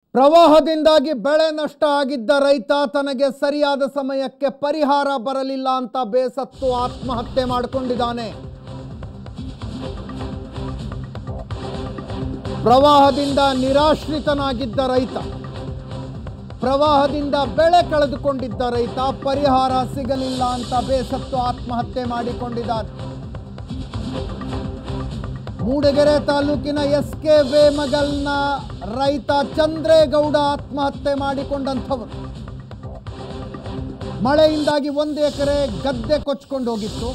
ಪ್ರವಾಹದಿಂದಾಗಿ ಬೆಳೆ ನಷ್ಟ ಆಗಿದ್ದ ರೈತ ತನಗೆ ಸರಿಯಾದ ಸಮಯಕ್ಕೆ ಪರಿಹಾರ ಬರಲಿಲ್ಲ ಅಂತ ಬೇಸತ್ತು ಆತ್ಮಹತ್ಯೆ ಮಾಡಿಕೊಂಡಿದ್ದಾನೆ ಪ್ರವಾಹದಿಂದ ನಿರಾಶ್ರಿತನಾಗಿದ್ದ ರೈತ ಪ್ರವಾಹದಿಂದ ಬೆಳೆ ಕಳೆದುಕೊಂಡಿದ್ದ ರೈತ ಪರಿಹಾರ ಸಿಗಲಿಲ್ಲ ಅಂತ ಬೇಸತ್ತು ಆತ್ಮಹತ್ಯೆ ಮಾಡಿಕೊಂಡಿದ್ದಾನೆ ಮೂಡಿಗೆರೆ ತಾಲೂಕಿನ ಎಸ್ ಕೆ ವೇಮಗಲ್ನ ರೈತ ಚಂದ್ರೇಗೌಡ ಆತ್ಮಹತ್ಯೆ ಮಾಡಿಕೊಂಡಂಥವರು ಮಳೆಯಿಂದಾಗಿ ಒಂದು ಎಕರೆ ಗದ್ದೆ ಕೊಚ್ಕೊಂಡು ಹೋಗಿತ್ತು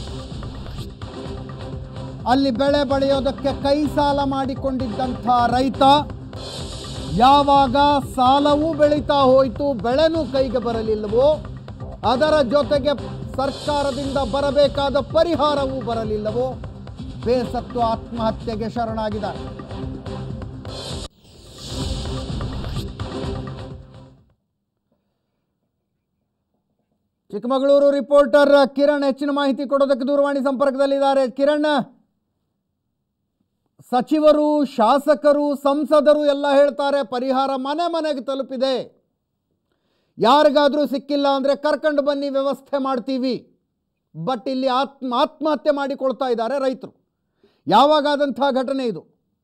ಅಲ್ಲಿ ಬೆಳೆ ಬೆಳೆಯೋದಕ್ಕೆ ಕೈ ಸಾಲ ಮಾಡಿಕೊಂಡಿದ್ದಂಥ ರೈತ ಯಾವಾಗ ಸಾಲವೂ ಬೆಳೀತಾ ಹೋಯಿತು ಬೆಳೆನೂ ಕೈಗೆ ಬರಲಿಲ್ಲವೋ ಅದರ ಜೊತೆಗೆ ಸರ್ಕಾರದಿಂದ ಬರಬೇಕಾದ ಪರಿಹಾರವೂ ಬರಲಿಲ್ಲವೋ ಬೇಸತ್ತು ಆತ್ಮಹತ್ಯೆಗೆ ಶರಣಾಗಿದ್ದಾರೆ ಚಿಕ್ಕಮಗಳೂರು ರಿಪೋರ್ಟರ್ ಕಿರಣ್ ಹೆಚ್ಚಿನ ಮಾಹಿತಿ ಕೊಡೋದಕ್ಕೆ ದೂರವಾಣಿ ಸಂಪರ್ಕದಲ್ಲಿದ್ದಾರೆ ಕಿರಣ್ ಸಚಿವರು ಶಾಸಕರು ಸಂಸದರು ಎಲ್ಲ ಹೇಳ್ತಾರೆ ಪರಿಹಾರ ಮನೆ ಮನೆಗೆ ತಲುಪಿದೆ ಯಾರಿಗಾದರೂ ಸಿಕ್ಕಿಲ್ಲ ಅಂದರೆ ಕರ್ಕೊಂಡು ಬನ್ನಿ ವ್ಯವಸ್ಥೆ ಮಾಡ್ತೀವಿ ಬಟ್ ಇಲ್ಲಿ ಆತ್ಮ ಆತ್ಮಹತ್ಯೆ ಮಾಡಿಕೊಳ್ತಾ ಇದ್ದಾರೆ ರೈತರು ಯಾವಾಗಾದಂಥ ಘಟನೆ ಇದು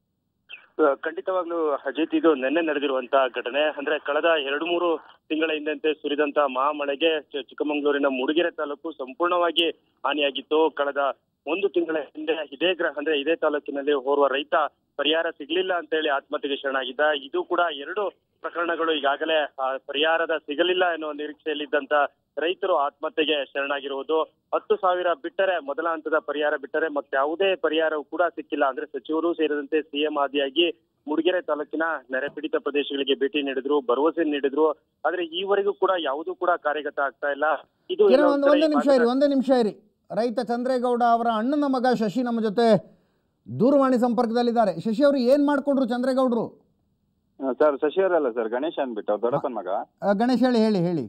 ಅಹ್ ಖಂಡಿತವಾಗ್ಲೂ ಅಜಿತ್ ಇದು ನಿನ್ನೆ ನಡೆದಿರುವಂತಹ ಘಟನೆ ಅಂದ್ರೆ ಕಳೆದ ಎರಡು ಮೂರು ತಿಂಗಳ ಹಿಂದಂತೆ ಸುರಿದಂತ ಮಹಾಮಳೆಗೆ ಚ- ಚಿಕ್ಕಮಗಳೂರಿನ ಮೂಡಿಗೆರೆ ತಾಲೂಕು ಸಂಪೂರ್ಣವಾಗಿ ಹಾನಿಯಾಗಿತ್ತು ಕಳೆದ ಒಂದು ತಿಂಗಳ ಹಿಂದೆ ಇದೇ ಗ್ರಹ ಅಂದ್ರೆ ಇದೇ ತಾಲೂಕಿನಲ್ಲಿ ಓರ್ವ ರೈತ ಪರಿಹಾರ ಸಿಗ್ಲಿಲ್ಲ ಅಂತ ಹೇಳಿ ಆತ್ಮಹತ್ಯೆಗೆ ಶರಣಾಗಿದ್ದ ಇದು ಕೂಡ ಎರಡು ಪ್ರಕರಣಗಳು ಈಗಾಗಲೇ ಆ, ಪರಿಹಾರದ ಸಿಗಲಿಲ್ಲ ಎನ್ನುವ ನಿರೀಕ್ಷೆಯಲ್ಲಿದ್ದಂತ ರೈತರು ಆತ್ಮಹತ್ಯೆಗೆ ಶರಣಾಗಿರುವುದು ಹತ್ತು ಸಾವಿರ ಬಿಟ್ಟರೆ ಮೊದಲ ಹಂತದ ಪರಿಹಾರ ಬಿಟ್ಟರೆ ಮತ್ತೆ ಯಾವುದೇ ಪರಿಹಾರವೂ ಕೂಡ ಸಿಕ್ಕಿಲ್ಲ ಅಂದ್ರೆ ಸಚಿವರು ಸೇರಿದಂತೆ ಸಿಎಂ ಆದಿಯಾಗಿ ಮೂಡಿಗೆರೆ ತಾಲೂಕಿನ ನೆರೆ ಪೀಡಿತ ಪ್ರದೇಶಗಳಿಗೆ ಭೇಟಿ ನೀಡಿದ್ರು ಭರವಸೆ ನೀಡಿದ್ರು ಆದ್ರೆ ಈವರೆಗೂ ಕೂಡ ಯಾವುದೂ ಕೂಡ ಕಾರ್ಯಗತ ಆಗ್ತಾ ಇಲ್ಲ ಇದು ಕಿರಣ್ ಎಲ್ಲೋ ಒಂದು ಒಂದ್ ಕಡೆ ಒಂದೇ ಈ ನಿಮಿಷ ಇರಿ ಭಾಗದ- ಒಂದೇ ನಿಮಿಷ ಇರಿ ರೈತ ಚಂದ್ರೇಗೌಡ ಅವರ ಅಣ್ಣನ ಮಗ ಶಶಿ ನಮ್ಮ ಜೊತೆ ದೂರವಾಣಿ ಸಂಪರ್ಕದಲ್ಲಿದ್ದಾರೆ ಶಶಿ ಅವರು ಏನು ಮಾಡಿಕೊಂಡ್ರು ಚಂದ್ರೇಗೌಡರು ಸರ್ ಶಶಿಯವರಲ್ಲ ಸರ್ ಗಣೇಶ್ ಅಂದ್ಬಿಟ್ಟು ಅವ್ರ ದೊಡ್ಡಪ್ಪನ ಮಗ ಆ, ಗಣೇಶ್ ಹೇಳಿ ಹೇಳಿ ಹೇಳಿ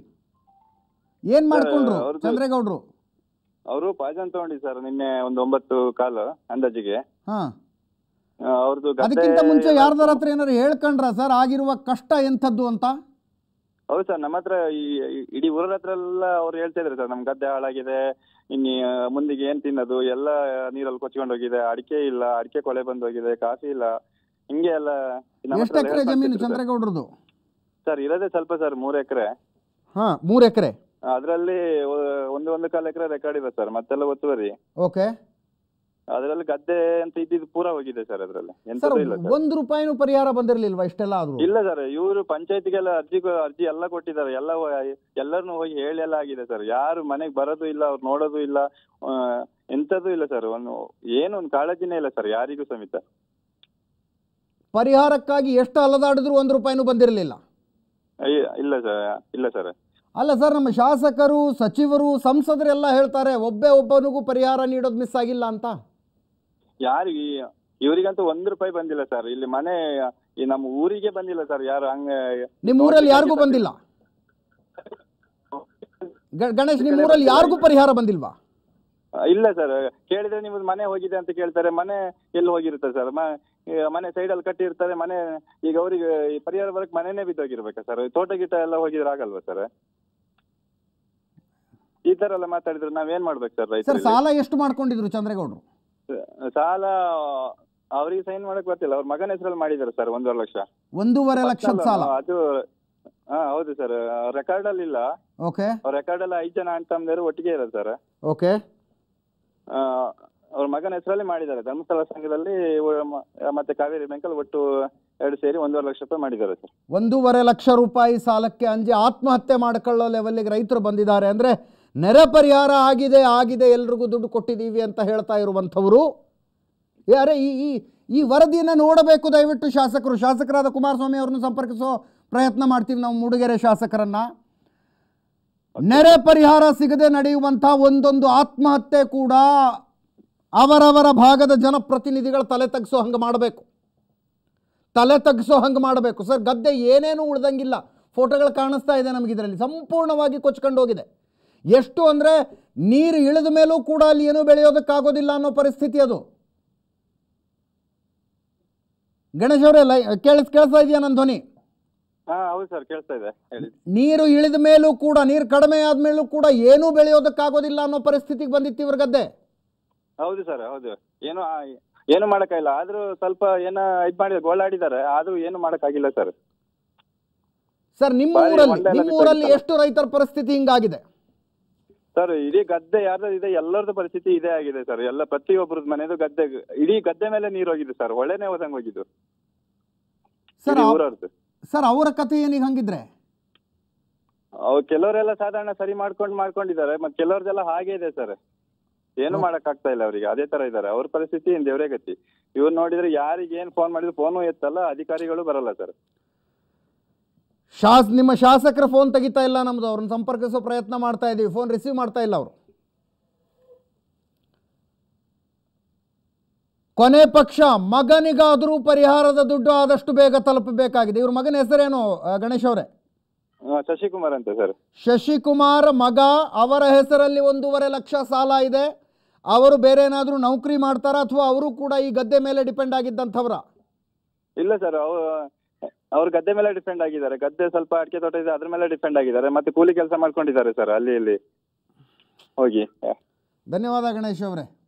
ಏನು ಮಾಡ್ಕೊಂಡ್ರು ಅವ್ರದ್ದು- ಚಂದ್ರೇಗೌಡರು ಅವರು ಪಾಯ್ಸನ್ ತಗೊಂಡಿ ಸರ್ ನಿನ್ನೆ ಒಂದು ಒಂಬತ್ತು ಕಾಲು ಅಂದಾಜಿಗೆ ಹಾಂ ಆ, ಅವ್ರದ್ದು ಗದ್ದೆ ಅದಕ್ಕಿಂತ ಮುಂಚೆ ಯಾರ್ದಾರ ಹತ್ರ ಏನಾರು ಹೇಳ್ಕೊಂಡ್ರ ಸರ್ ಆಗಿರುವ ಕಷ್ಟ ಎಂಥದ್ದು ಅಂತ ಹೌದು ಸರ್ ನಮ್ಮ ಹತ್ರ ಈ ಈ- ಇಡೀ ಊರ ಹತ್ರ ಎಲ್ಲ ಅವ್ರು ಹೇಳ್ತಾ ಇದ್ರು ಸರ್ ನಮ್ ಗದ್ದೆ ಹಾಳಾಗಿದೆ ಇನ್ನು ಮುಂದಿಗೆ ಏನ್ ತಿನ್ನೋದು ಎಲ್ಲ ನೀರಲ್ಲಿ ಕೊಚ್ಕೊಂಡು ಹೋಗಿದೆ ಅಡಿಕೆ ಇಲ್ಲ ಅಡಿಕೆ ಕೊಳೆ ಬಂದು ಹೋಗಿದೆ ಕಾಫಿ ಇಲ್ಲ ಹಿಂಗೆ ಎಲ್ಲ ನಮ್ಮ ಎಷ್ಟು ಹತ್ರ ಎಲ್ಲ ಎಕರೆ ಜಮೀನು ಹೇಳ್ಕೊಂತಿದ್ರು ಸರ್. ಚಂದ್ರೇಗೌಡ್ರದ್ದು ಸರ್ ಇರೋದೇ ಸ್ವಲ್ಪ ಸರ್ ಮೂರು ಎಕರೆ ಹಾಂ ಮೂರು ಎಕರೆ ಅದರಲ್ಲಿ ಒಂದು ಒಂದು ಕಾಲು ಎಕರೆ ರೆಕಾರ್ಡ್ ಇದೆ ಸರ್ ಮತ್ತೆಲ್ಲ ಒತ್ತುವರಿ ಓಕೆ ಅದರಲ್ಲಿ ಗದ್ದೆ ಅಂತ ಇದ್ದಿದ್ದು ಪೂರ ಹೋಗಿದೆ ಸರ್ ಅದರಲ್ಲಿ ಸರ್ ಎಂತದೂ ಇಲ್ಲ ಸರ್ ಒಂದು ರೂಪಾಯಿನೂ ಪರಿಹಾರ ಬಂದಿರಲಿಲ್ವಾ ಇಷ್ಟೆಲ್ಲ ಆದರೂ ಇಲ್ಲ ಸರ್ ಇವರು ಪಂಚಾಯತಿಗೆಲ್ಲ ಅರ್ಜಿ ಕೊ- ಅರ್ಜಿ ಎಲ್ಲ ಕೊಟ್ಟಿದ್ದಾರೆ ಎಲ್ಲ ಎಲ್ಲರನ್ನು ಹೋಗಿ ಹೇಳಿ ಎಲ್ಲ ಆಗಿದೆ ಸರ್ ಯಾರು ಮನೆಗೆ ಬರೋದು ಇಲ್ಲ ಅವ್ರು ನೋಡೋದು ಇಲ್ಲ ಆ, ಎಂತದೂ ಇಲ್ಲ ಸರ್ ಒಂದು ಏನು ಒಂದು ಕಾಳಜಿನೇ ಇಲ್ಲ ಸರ್ ಯಾರಿಗೂ ಸಮೇತ ಪರಿಹಾರಕ್ಕಾಗಿ ಎಷ್ಟು ಅಲದಾಡಿದ್ರು ಒಂದು ರೂಪಾಯಿನೂ ಬಂದಿರಲಿಲ್ಲ ಅಯ್ಯ, ಇಲ್ಲ ಸರ್ ಇಲ್ಲ ಸರ್ ಅಲ್ಲ ಸರ್ ನಮ್ಮ ಶಾಸಕರು ಸಚಿವರು ಸಂಸದರೆಲ್ಲ ಹೇಳ್ತಾರೆ ಒಬ್ಬೇ ಒಬ್ಬನಿಗೂ ಪರಿಹಾರ ನೀಡೋದು ಮಿಸ್ ಆಗಿಲ್ಲ ಅಂತ ಯಾರಿಗೆ ಇವರಿಗಂತೂ ಒಂದು ರೂಪಾಯಿ ಬಂದಿಲ್ಲ ಸರ್ ಇಲ್ಲಿ ಮನೆ ಈ ನಮ್ಮ ಊರಿಗೆ ಬಂದಿಲ್ಲ ಸರ್ ಯಾರು ಹಂಗ ನಿಮ್ಮ ಊರಲ್ಲಿ ಯಾರಿಗೂ ಬಂದಿಲ್ಲ ಗ- ಗಣೇಶ್ ನಿಮ್ಮ ಊರಲ್ಲಿ ಯಾರಿಗೂ ಪರಿಹಾರ ಬಂದಿಲ್ವಾ ಇಲ್ಲ ಸರ್ ಕೇಳಿದ್ರೆ ನಿಮ್ಮದು ಮನೆ ಹೋಗಿದೆ ಅಂತ ಕೇಳ್ತಾರೆ ಮನೆ ಎಲ್ಲಿ ಹೋಗಿರುತ್ತೆ ಸರ್ ಮ- ಈ ಮನೆ ಸೈಡಲ್ಲಿ ಕಟ್ಟಿರ್ತಾರೆ ಮನೆ ಈಗ ಅವರಿಗೆ ಈ ಪರಿಹಾರ ಬರಕ್ ಮನೆನೇ ಬಿದ್ದೋಗಿರ್ಬೇಕಾ ಸರ್ ತೋಟ ಗೀಟ ಎಲ್ಲ ಹೋಗಿದ್ರೆ ಆಗಲ್ವಾ ಸರ್ ಈ ತರ ಎಲ್ಲ ಮಾತಾಡಿದ್ರೆ ನಾವೇನ್ ಮಾಡ್ಬೇಕು ಸರ್ ಸರ್ ರೈತರಿಗೆ ಸಾಲ ಎಷ್ಟು ಮಾಡ್ಕೊಂಡಿದ್ರು ಚಂದ್ರೇಗೌಡರು ಸಾಲ ಅವ್ರಿಗೆ ಸೈನ್ ಮಾಡಕ್ ಗೊತ್ತಿಲ್ಲ ಅವ್ರ ಮಗನ ಹೆಸರಲ್ಲಿ ಮಾಡಿದ್ದಾರೆ ಸರ್ ಒಂದೂವರೆ ಲಕ್ಷ ಒಂದೂವರೆ ಲಕ್ಷದ ಸಾಲ ಅದು ಹಾ ಹೌದು ಸರ್ ರೆಕಾರ್ಡ್ ಅಲ್ಲಿ ಇಲ್ಲ ಓಕೆ ಅವ್ರ ರೆಕಾರ್ಡ್ ಅಲ್ಲಿ ಐದು ಜನ ಅಣ್ಣ ತಮ್ಮದಿರು ಒಟ್ಟಿಗೆ ಇರೋದು ಸರ್ ಓಕೆ ಅವ್ರ ಮಗನ ಹೆಸರಲ್ಲಿ ಮಾಡಿದ್ದಾರೆ ಧರ್ಮಸ್ಥಳ ಸಂಘದಲ್ಲಿ ಉ- ಮ- ಮತ್ತೆ ಕಾವೇರಿ ಬ್ಯಾಂಕಲ್ಲಿ ಒಟ್ಟು ಎರಡು ಸೇರಿ ಒಂದೂವರೆ ಲಕ್ಷ ರೂಪಾಯಿ ಮಾಡಿದ್ದಾರೆ ಸರ್ ಒಂದೂವರೆ ಲಕ್ಷ ರೂಪಾಯಿ ಸಾಲಕ್ಕೆ ಅಂಜಿ ಆತ್ಮಹತ್ಯೆ ಮಾಡ್ಕೊಳ್ಳೋ ಲೆವೆಲ್ಗೆ ರೈತರು ಬಂದಿದ್ದಾರೆ ಅಂದರೆ ನೆರೆ ಪರಿಹಾರ ಆಗಿದೆ ಆಗಿದೆ ಎಲ್ರಿಗೂ ದುಡ್ಡು ಕೊಟ್ಟಿದ್ದೀವಿ ಅಂತ ಹೇಳ್ತಾ ಇರುವಂಥವರು ಯಾರೇ ಈ ಈ ಈ ವರದಿಯನ್ನು ನೋಡಬೇಕು ದಯವಿಟ್ಟು ಶಾಸಕರು ಶಾಸಕರಾದ ಕುಮಾರಸ್ವಾಮಿ ಅವರನ್ನು ಸಂಪರ್ಕಿಸೋ ಪ್ರಯತ್ನ ಮಾಡ್ತೀವಿ ನಾವು ಮೂಡಿಗೆರೆ ಶಾಸಕರನ್ನ ನೆರೆ ಪರಿಹಾರ ಸಿಗದೆ ನಡೆಯುವಂಥ ಒಂದೊಂದು ಆತ್ಮಹತ್ಯೆ ಕೂಡ ಅವರವರ ಭಾಗದ ಜನಪ್ರತಿನಿಧಿಗಳು ತಲೆ ತಗ್ಸೋ ಹಂಗೆ ಮಾಡಬೇಕು ತಲೆ ತಗ್ಸೋ ಹಂಗೆ ಮಾಡಬೇಕು ಸರ್ ಗದ್ದೆ ಏನೇನೂ ಉಳ್ದಂಗಿಲ್ಲ ಫೋಟೋಗಳು ಕಾಣಿಸ್ತಾ ಇದೆ ನಮಗೆ ಇದರಲ್ಲಿ ಸಂಪೂರ್ಣವಾಗಿ ಕೊಚ್ಕೊಂಡು ಹೋಗಿದೆ ಎಷ್ಟು ಅಂದರೆ ನೀರು ಇಳಿದ ಮೇಲೂ ಕೂಡ ಅಲ್ಲಿ ಏನೂ ಬೆಳೆಯೋದಕ್ಕಾಗೋದಿಲ್ಲ ಅನ್ನೋ ಪರಿಸ್ಥಿತಿ ಅದು ಗಣೇಶ್ ಅವರೇ ಲೈ ಕೇಳಿಸ್ ಕೇಳಿಸ್ತಾ ಇದೆಯಾ ನನ್ನ ಧ್ವನಿ ಹಾ ಹೌದು ಸರ್ ಕೇಳಿಸ್ತಾ ಇದೆ ಹೇಳಿ ನೀರು ಇಳಿದ ಮೇಲೂ ಕೂಡ ನೀರು ಕಡಿಮೆ ಆದ್ಮೇಲೂ ಕೂಡ ಏನೂ ಬೆಳೆಯೋದಕ್ಕಾಗೋದಿಲ್ಲ ಅನ್ನೋ ಪರಿಸ್ಥಿತಿಗೆ ಬಂದಿತ್ತು ಇವ್ರ ಗದ್ದೆ ಹೌದು ಸರ್ ಹೌದು ಏನು ಆ- ಏನು ಮಾಡಕ್ಕಾಗಿಲ್ಲ ಆದ್ರೂ ಸ್ವಲ್ಪ ಏನ ಇದ್ ಮಾಡಿ ಗೋಳಾಡಿದ್ದಾರೆ ಆದ್ರೂ ಏನು ಮಾಡಕ್ಕಾಗಿಲ್ಲ ಸರ್ ಸರ್ ನಿಮ್ಮ ಬಾರಿ ಊರಲ್ಲಿ ಹೊಂಡ ಎಲ್ಲ ನಿಮ್ಮ ಊರಲ್ಲಿ ಬಿದ್ದೋಗಿತ್ತಲ್ಲ. ಎಷ್ಟು ರೈತರ ಪರಿಸ್ಥಿತಿ ಹಿಂಗಾಗಿದೆ ಸರ್ ಇಡೀ ಗದ್ದೆ ಯಾರ್ದು ಇದೆ ಎಲ್ಲರದ್ದು ಪರಿಸ್ಥಿತಿ ಇದೇ ಆಗಿದೆ ಸರ್ ಎಲ್ಲ ಪ್ರತಿಯೊಬ್ಬರದ್ದು ಮನೆದು ಗದ್ದೆ ಇಡೀ ಗದ್ದೆ ಮೇಲೆ ನೀರು ಹೋಗಿದೆ ಸರ್ ಹೊಳೆನೆ ಹೋದಂಗ್ ಹೋಗಿದ್ದು ಸರ್ ಇಡೀ ಅವ್- ಊರವ್ರದ್ದು ಸರ್ ಅವರ ಕಥೆ ಏನೀಗ ಹಂಗಿದ್ರೆ ಅವ್ರು ಕೆಲವರೆಲ್ಲ ಸಾಧಾರಣ ಸರಿ ಮಾಡ್ಕೊಂಡು ಮಾಡ್ಕೊಂಡಿದ್ದಾರೆ ಮತ್ತೆ ಕೆಲವ್ರದೆಲ್ಲ ಹಾಗೆ ಇದೆ ಸರ್ ಏನು ಮಾಡಕ್ ಆಗ್ತಾ ಇಲ್ಲ ಅವರಿಗೆ ಅದೇ ತರ ಇದ್ದಾರೆ ಅವ್ರ ಪರಿಸ್ಥಿತಿ ಇನ್ ದೇವ್ರೇ ಗತಿ ಇವ್ರು ನೋಡಿದ್ರೆ ಯಾರಿಗೆ ಏನ್ ಫೋನ್ ಮಾಡಿದ್ರು ಫೋನು ಎತ್ತಲ್ಲ ಅಧಿಕಾರಿಗಳು ಬರಲ್ಲ ಸರ್ ಶಾಸ್ ನಿಮ್ಮ ಶಾಸಕರ ಫೋನ್ ತೆಗಿತಾ ಇಲ್ಲ ನಮ್ದು ಅವ್ರನ್ನ ಸಂಪರ್ಕಿಸೋ ಪ್ರಯತ್ನ ಮಾಡ್ತಾ ಇದೀವಿ ಫೋನ್ ರಿಸೀವ್ ಮಾಡ್ತಾ ಇಲ್ಲ ಅವರು ಕೊನೆ ಪಕ್ಷ ಮಗನಿಗಾದರೂ ಪರಿಹಾರದ ದುಡ್ಡು ಆದಷ್ಟು ಬೇಗ ತಲುಪಬೇಕಾಗಿದೆ ಇವ್ರ ಮಗನ ಹೆಸರೇನು ಆ, ಗಣೇಶ್ ಅವರೇ ಆ, ಶಶಿಕುಮಾರ್ ಅಂತ ಸರ್ ಶಶಿಕುಮಾರ್ ಮಗ ಅವರ ಹೆಸರಲ್ಲಿ ಒಂದೂವರೆ ಲಕ್ಷ ಸಾಲ ಇದೆ ಅವರು ಬೇರೆ ಏನಾದರೂ ನೌಕರಿ ಮಾಡ್ತಾರಾ ಅಥವಾ ಅವರು ಕೂಡ ಈ ಗದ್ದೆ ಮೇಲೆ ಡಿಪೆಂಡ್ ಆಗಿದ್ದಂಥವ್ರ ಇಲ್ಲ ಸರ್ ಅವ್ರು ಅವ್ರ ಗದ್ದೆ ಮೇಲೆ ಡಿಪೆಂಡ್ ಆಗಿದ್ದಾರೆ ಗದ್ದೆ ಸ್ವಲ್ಪ ಅಡಿಕೆ ತೋಟ ಇದೆ ಅದ್ರ ಮೇಲೆ ಡಿಪೆಂಡ್ ಆಗಿದ್ದಾರೆ ಮತ್ತೆ ಕೂಲಿ ಕೆಲಸ ಮಾಡ್ಕೊಂಡಿದ್ದಾರೆ ಸರ್ ಅಲ್ಲಿ ಇಲ್ಲಿ ಹೋಗಿ ಧನ್ಯವಾದ ಗಣೇಶ್ ಅವರೇ